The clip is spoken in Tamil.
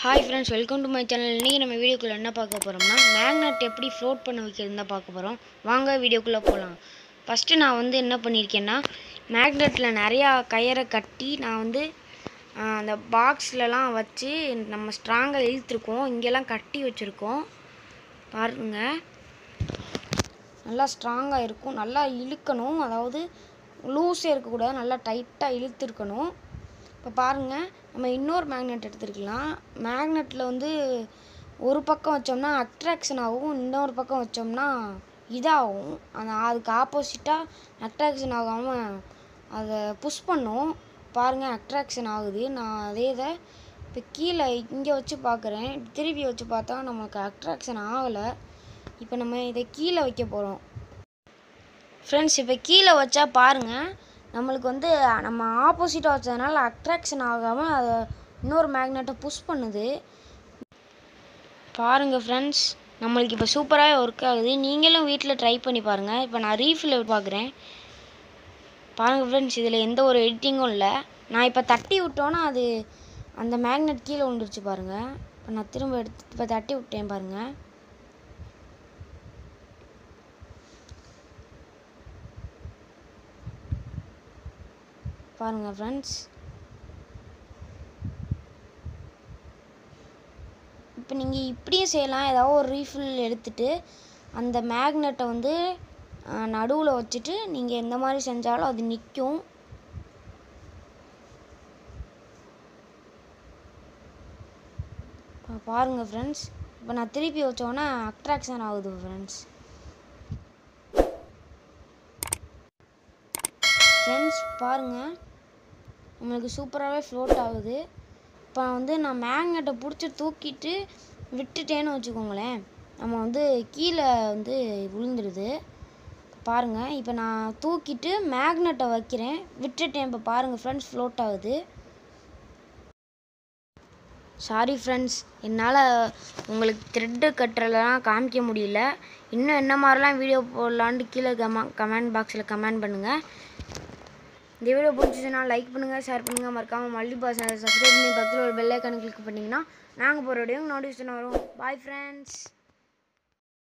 hi friends welcome to my channel இன்றைக்கி நம்ம வீடியோக்குள்ளே என்ன பார்க்க போகிறோம்னா மேக்னெட் எப்படி ஃப்ளோட் பண்ண வைக்கிறது தான் பார்க்க போகிறோம் வாங்க வீடியோக்குள்ளே போகலாம் ஃபஸ்ட்டு நான் வந்து என்ன பண்ணியிருக்கேன்னா மேக்னெட்டில் நிறையா கயரை கட்டி நான் வந்து ஆஹ், அந்த பாக்ஸ்லலாம் வச்சு நம்ம ஸ்ட்ராங்காக இழுத்துருக்கோம் இங்கெல்லாம் கட்டி வச்சுருக்கோம் பாருங்க நல்லா ஸ்ட்ராங்காக இருக்கும் நல்லா இழுக்கணும் அதாவது லூஸே இருக்கக்கூடாது நல்லா டைட்டாக இழுத்துருக்கணும் இப்போ பாருங்கள் நம்ம இன்னொரு மேக்னெட் எடுத்துருக்கலாம் மேக்னெட்டில் வந்து ஒரு பக்கம் வச்சோம்னா அட்ராக்ஷன் ஆகும் இன்னொரு பக்கம் வச்சோம்னா இதாகும் அந்த அதுக்கு ஆப்போசிட்டாக அட்ராக்ஷன் ஆகாமல் அதை புஷ் பண்ணும் பாருங்கள் அட்ராக்ஷன் ஆகுது நான் அதே இதை இப்போ கீழே இங்கே வச்சு பார்க்குறேன் திருப்பி வச்சு பார்த்தா நமக்கு அட்ராக்ஷன் ஆகலை இப்போ நம்ம இதை கீழே வைக்க போகிறோம் ஃப்ரெண்ட்ஸ் இப்போ கீழே வச்சா பாருங்கள் நம்மளுக்கு வந்து நம்ம ஆப்போசிட்டாக வச்சதுனால அட்ராக்ஷன் ஆகாமல் அதை இன்னொரு மேக்னெட்டை புஷ் பண்ணுது பாருங்கள் ஃப்ரெண்ட்ஸ் நம்மளுக்கு இப்போ சூப்பராகவே ஒர்க் ஆகுது நீங்களும் வீட்டில் ட்ரை பண்ணி பாருங்கள் இப்போ நான் ரீஃபில் பார்க்குறேன் பாருங்கள் ஃப்ரெண்ட்ஸ் இதில் எந்த ஒரு எடிட்டிங்கும் இல்லை நான் இப்போ தட்டி விட்டோன்னா அது அந்த மேக்னெட் கீழே விழுந்துருச்சு பாருங்கள் இப்போ நான் திரும்ப எடுத்து இப்போ தட்டி விட்டேன் பாருங்கள் பாருங்கள் ஃப்ரெண்ட்ஸ் இப்போ நீங்கள் இப்படியும் செய்யலாம் ஏதாவது ஒரு ரீஃபில் எடுத்துட்டு அந்த மேக்னெட்டை வந்து நடுவில் வச்சுட்டு நீங்கள் எந்த மாதிரி செஞ்சாலும் அது நிற்கும் இப்போ பாருங்கள் ஃப்ரெண்ட்ஸ் இப்போ நான் திருப்பி வச்சோன்னே அட்ராக்ஷன் ஆகுது ஃப்ரெண்ட்ஸ் ஃப்ரெண்ட்ஸ் பாருங்கள் நம்மளுக்கு சூப்பராகவே ஃப்ளோட் ஆகுது இப்போ வந்து நான் மேக்னெட்டை பிடிச்சி தூக்கிட்டு விட்டுட்டேன்னு வச்சுக்கோங்களேன் நம்ம வந்து கீழே வந்து விழுந்துடுது பாருங்கள் இப்போ நான் தூக்கிட்டு மேக்னெட்டை வைக்கிறேன் விட்டுட்டேன் இப்போ பாருங்கள் ஃப்ரெண்ட்ஸ் ஃப்ளோட் ஆகுது சாரி ஃப்ரெண்ட்ஸ் என்னால் உங்களுக்கு த்ரெட்டு கட்டுறதெல்லாம் காமிக்க முடியல இன்னும் என்ன மாதிரிலாம் வீடியோ போடலான்ட்டு கீழே கம கமெண்ட் பாக்ஸில் கமெண்ட் பண்ணுங்கள் இந்த வீடியோ பிடிச்சிச்சுன்னா லைக் பண்ணுங்கள் ஷேர் பண்ணுங்கள் மறக்காமல் மல்லி பாஸ் சப்ஸ்கிரைப் பண்ணி பக்கத்தில் ஒரு பெல் ஐக்கான் கிளிக் பண்ணிங்கன்னா நாங்கள் போகிற வீடியோ நோட்டிஃபிகேஷன் வரும் பாய் ஃப்ரெண்ட்ஸ்